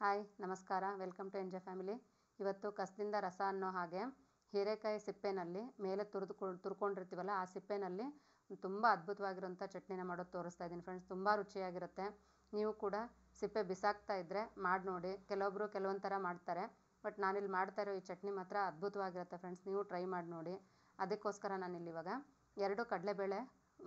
hi ನಮಸ್ಕಾರ welcome to MJ family ಇವತ್ತು ಕಸದಿಂದ ರಸ ಅನ್ನೋ ಹಾಗೆ ಹೀರೆಕಾಯಿ ಸಿಪ್ಪೆನಲ್ಲಿ ಮೇಲೆ ತುರಿದು ತುರ್ಕೊಂಡಿರ್ತೀವಲ್ಲ ಆ ಸಿಪ್ಪೆನಲ್ಲಿ ತುಂಬ ಅದ್ಭುತವಾಗಿರೋಂಥ ಚಟ್ನಿನ ಮಾಡೋದು ತೋರಿಸ್ತಾ ಇದ್ದೀನಿ ಫ್ರೆಂಡ್ಸ್ ತುಂಬ ರುಚಿಯಾಗಿರುತ್ತೆ ನೀವು ಕೂಡ ಸಿಪ್ಪೆ ಬಿಸಾಕ್ತಾ ಇದ್ದರೆ ಮಾಡಿ ನೋಡಿ ಕೆಲವೊಬ್ಬರು ಕೆಲವೊಂದು ಥರ ಮಾಡ್ತಾರೆ ಬಟ್ ನಾನಿಲ್ಲಿ ಮಾಡ್ತಾ ಇರೋ ಈ ಚಟ್ನಿ ಮಾತ್ರ ಅದ್ಭುತವಾಗಿರುತ್ತೆ ಫ್ರೆಂಡ್ಸ್ ನೀವು ಟ್ರೈ ಮಾಡಿ ನೋಡಿ ಅದಕ್ಕೋಸ್ಕರ ನಾನಿಲ್ಲಿ ಇವಾಗ ಎರಡು ಕಡಲೆಬೇಳೆ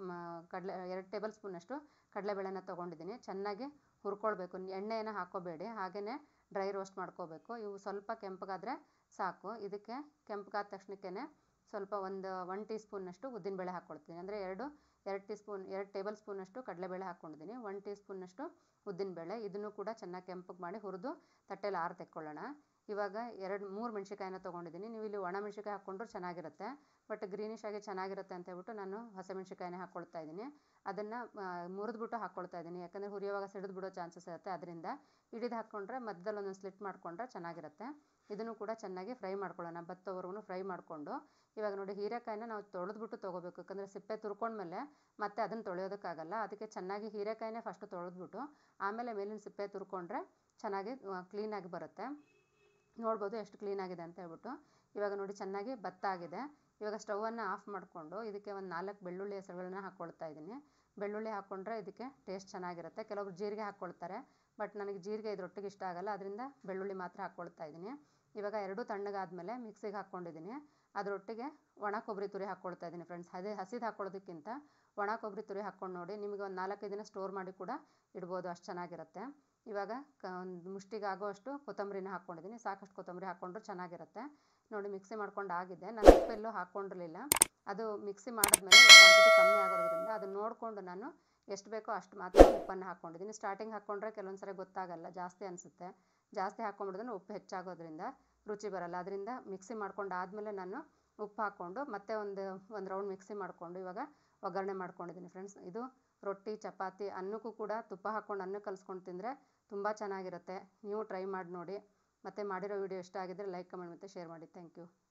ಕಡಲೆ ಎರಡು ಟೇಬಲ್ ಸ್ಪೂನಷ್ಟು ಕಡಲೆಬೇಳೆನ ತೊಗೊಂಡಿದ್ದೀನಿ ಚೆನ್ನಾಗಿ ಹುರ್ಕೊಳ್ಬೇಕು ಎಣ್ಣೆಯನ್ನು ಹಾಕೋಬೇಡಿ ಹಾಗೆಯೇ ಡ್ರೈ ರೋಸ್ಟ್ ಮಾಡ್ಕೋಬೇಕು ಇವು ಸ್ವಲ್ಪ ಕೆಂಪಗಾದರೆ ಸಾಕು ಇದಕ್ಕೆ ಕೆಂಪಗಾದ ತಕ್ಷಣಕ್ಕೇ ಸ್ವಲ್ಪ ಒಂದು ಒನ್ ಟೀ ಸ್ಪೂನಷ್ಟು ಉದ್ದಿನಬೇಳೆ ಹಾಕ್ಕೊಳ್ತೀನಿ ಅಂದರೆ ಎರಡು ಎರಡು ಟೀ ಸ್ಪೂನ್ ಎರಡು ಟೇಬಲ್ ಸ್ಪೂನಷ್ಟು ಕಡಲೆಬೇಳೆ ಹಾಕ್ಕೊಂಡಿದ್ದೀನಿ ಒನ್ ಟೀ ಸ್ಪೂನಷ್ಟು ಉದ್ದಿನಬೇಳೆ ಇದನ್ನು ಕೂಡ ಚೆನ್ನಾಗಿ ಕೆಂಪಗೆ ಮಾಡಿ ಹುರಿದು ತಟ್ಟೆಲಿ ಆರು ತೆಕ್ಕೊಳ್ಳೋಣ ಇವಾಗ ಎರಡು ಮೂರು ಮೆಣ್ಸಿಕಾಯಿನ ತೊಗೊಂಡಿದ್ದೀನಿ ನೀವು ಇಲ್ಲಿ ಒಣ ಮೆಣ್ಸಿಕಾಯಿ ಹಾಕ್ಕೊಂಡ್ರೂ ಚೆನ್ನಾಗಿರುತ್ತೆ ಬಟ್ ಗ್ರೀನಿಶ್ ಆಗಿ ಚೆನ್ನಾಗಿರುತ್ತೆ ಅಂತ ಹೇಳ್ಬಿಟ್ಟು ನಾನು ಹಸಿಮೆಣ್ಸಿಕಾಯಿನೇ ಹಾಕ್ಕೊಳ್ತಾ ಇದ್ದೀನಿ ಅದನ್ನು ಮುರಿದ್ಬಿಟ್ಟು ಹಾಕ್ಕೊಳ್ತಾ ಇದ್ದೀನಿ ಯಾಕಂದರೆ ಹುರಿಯುವಾಗ ಸಿಡಿದು ಬಿಡೋ ಚಾನ್ಸಸ್ ಇರುತ್ತೆ ಅದರಿಂದ ಹಿಡಿದು ಹಾಕ್ಕೊಂಡ್ರೆ ಮಧ್ಯದಲ್ಲಿ ಒಂದೊಂದು ಸ್ಲಿಟ್ ಮಾಡಿಕೊಂಡ್ರೆ ಚೆನ್ನಾಗಿರುತ್ತೆ ಇದನ್ನು ಕೂಡ ಚೆನ್ನಾಗಿ ಫ್ರೈ ಮಾಡ್ಕೊಳ್ಳೋಣ ಬತ್ತೋವರೆಗೂ ಫ್ರೈ ಮಾಡಿಕೊಂಡು ಇವಾಗ ನೋಡಿ ಹೀರೆಕಾಯಿನ ನಾವು ತೊಳೆದ್ಬಿಟ್ಟು ತೊಗೋಬೇಕು ಯಾಕಂದರೆ ಸಿಪ್ಪೆ ತುರ್ಕೊಂಡ್ಮೇಲೆ ಮತ್ತೆ ಅದನ್ನು ತೊಳೆಯೋದಕ್ಕಾಗಲ್ಲ ಅದಕ್ಕೆ ಚೆನ್ನಾಗಿ ಹೀರೆಕಾಯಿನೇ ಫಸ್ಟು ತೊಳೆದ್ಬಿಟ್ಟು ಆಮೇಲೆ ಮೇಲಿನ ಸಿಪ್ಪೆ ತುರ್ಕೊಂಡ್ರೆ ಚೆನ್ನಾಗಿ ಕ್ಲೀನಾಗಿ ಬರುತ್ತೆ ನೋಡ್ಬೋದು ಎಷ್ಟು ಕ್ಲೀನಾಗಿದೆ ಅಂತ ಹೇಳ್ಬಿಟ್ಟು ಇವಾಗ ನೋಡಿ ಚೆನ್ನಾಗಿ ಭತ್ತ ಆಗಿದೆ ಇವಾಗ ಸ್ಟವನ್ನು ಆಫ್ ಮಾಡಿಕೊಂಡು ಇದಕ್ಕೆ ಒಂದು ನಾಲ್ಕು ಬೆಳ್ಳುಳ್ಳಿ ಹೆಸರುಗಳನ್ನ ಹಾಕ್ಕೊಳ್ತಾ ಇದ್ದೀನಿ ಬೆಳ್ಳುಳ್ಳಿ ಹಾಕ್ಕೊಂಡ್ರೆ ಇದಕ್ಕೆ ಟೇಸ್ಟ್ ಚೆನ್ನಾಗಿರುತ್ತೆ ಕೆಲವೊಬ್ರು ಜೀರಿಗೆ ಹಾಕ್ಕೊಳ್ತಾರೆ ಬಟ್ ನನಗೆ ಜೀರಿಗೆ ಇದ್ರೊಟ್ಟಿಗೆ ಇಷ್ಟ ಆಗಲ್ಲ ಅದರಿಂದ ಬೆಳ್ಳುಳ್ಳಿ ಮಾತ್ರ ಹಾಕ್ಕೊಳ್ತಾ ಇದ್ದೀನಿ ಇವಾಗ ಎರಡು ತಣ್ಣಗಾದ್ಮೇಲೆ ಮಿಕ್ಸಿಗೆ ಹಾಕ್ಕೊಂಡಿದ್ದೀನಿ ಅದರೊಟ್ಟಿಗೆ ಒಣ ಕೊಬ್ಬರಿ ತುರಿ ಹಾಕ್ಕೊಳ್ತಾ ಇದ್ದೀನಿ ಫ್ರೆಂಡ್ಸ್ ಅದೇ ಹಸಿದು ಹಾಕ್ಕೊಳ್ಳೋದಕ್ಕಿಂತ ಒಣ ಕೊಬ್ಬರಿ ತುರಿ ಹಾಕ್ಕೊಂಡು ನೋಡಿ ನಿಮಗೆ ಒಂದು ನಾಲ್ಕೈದು ದಿನ ಸ್ಟೋರ್ ಮಾಡಿ ಕೂಡ ಇಡ್ಬೋದು ಅಷ್ಟು ಚೆನ್ನಾಗಿರುತ್ತೆ ಇವಾಗ ಕ ಒಂದು ಮುಷ್ಟಿಗೆ ಆಗೋಷ್ಟು ಕೊತ್ತಂಬರಿನ ಹಾಕ್ಕೊಂಡಿದ್ದೀನಿ ಸಾಕಷ್ಟು ಕೊತ್ತಂಬರಿ ಹಾಕ್ಕೊಂಡ್ರು ಚೆನ್ನಾಗಿರುತ್ತೆ ನೋಡಿ ಮಿಕ್ಸಿ ಮಾಡ್ಕೊಂಡು ಆಗಿದೆ ನಾನು ಉಪ್ಪೆಲ್ಲೂ ಹಾಕ್ಕೊಂಡಿರಲಿಲ್ಲ ಅದು ಮಿಕ್ಸಿ ಮಾಡಿದ್ಮೇಲೆ ಕ್ವಾಂಟಿಟಿ ಕಮ್ಮಿ ಆಗೋದ್ರಿಂದ ಅದನ್ನು ನೋಡಿಕೊಂಡು ನಾನು ಎಷ್ಟು ಬೇಕೋ ಅಷ್ಟು ಮಾತ್ರ ಉಪ್ಪನ್ನು ಹಾಕ್ಕೊಂಡಿದ್ದೀನಿ ಸ್ಟಾರ್ಟಿಂಗ್ ಹಾಕ್ಕೊಂಡ್ರೆ ಕೆಲವೊಂದು ಸರಿ ಗೊತ್ತಾಗಲ್ಲ ಜಾಸ್ತಿ ಅನಿಸುತ್ತೆ ಜಾಸ್ತಿ ಹಾಕ್ಕೊಂಡ್ಬಿಡಿದ್ರೆ ಉಪ್ಪು ಹೆಚ್ಚಾಗೋದ್ರಿಂದ ರುಚಿ ಬರಲ್ಲ ಅದರಿಂದ ಮಿಕ್ಸಿ ಮಾಡ್ಕೊಂಡು ಆದಮೇಲೆ ನಾನು ಉಪ್ಪು ಹಾಕ್ಕೊಂಡು ಮತ್ತೆ ಒಂದು ಒಂದು ರೌಂಡ್ ಮಿಕ್ಸಿ ಮಾಡಿಕೊಂಡು ಇವಾಗ ಒಗ್ಗರಣೆ ಮಾಡ್ಕೊಂಡಿದ್ದೀನಿ ಫ್ರೆಂಡ್ಸ್ ಇದು ರೊಟ್ಟಿ ಚಪಾತಿ ಅನ್ನಕ್ಕೂ ಕೂಡ ತುಪ್ಪ ಹಾಕ್ಕೊಂಡು ಅನ್ನ ಕಲಿಸ್ಕೊಂಡು ತಿಂದರೆ ತುಂಬ ಚೆನ್ನಾಗಿರುತ್ತೆ ನೀವು ಟ್ರೈ ಮಾಡಿ ನೋಡಿ ಮತ್ತು ಮಾಡಿರೋ ವಿಡಿಯೋ ಇಷ್ಟ ಆಗಿದ್ದರೆ ಲೈಕ್ ಕಮೆಂಟ್ ಮತ್ತು ಶೇರ್ ಮಾಡಿ ಥ್ಯಾಂಕ್ ಯು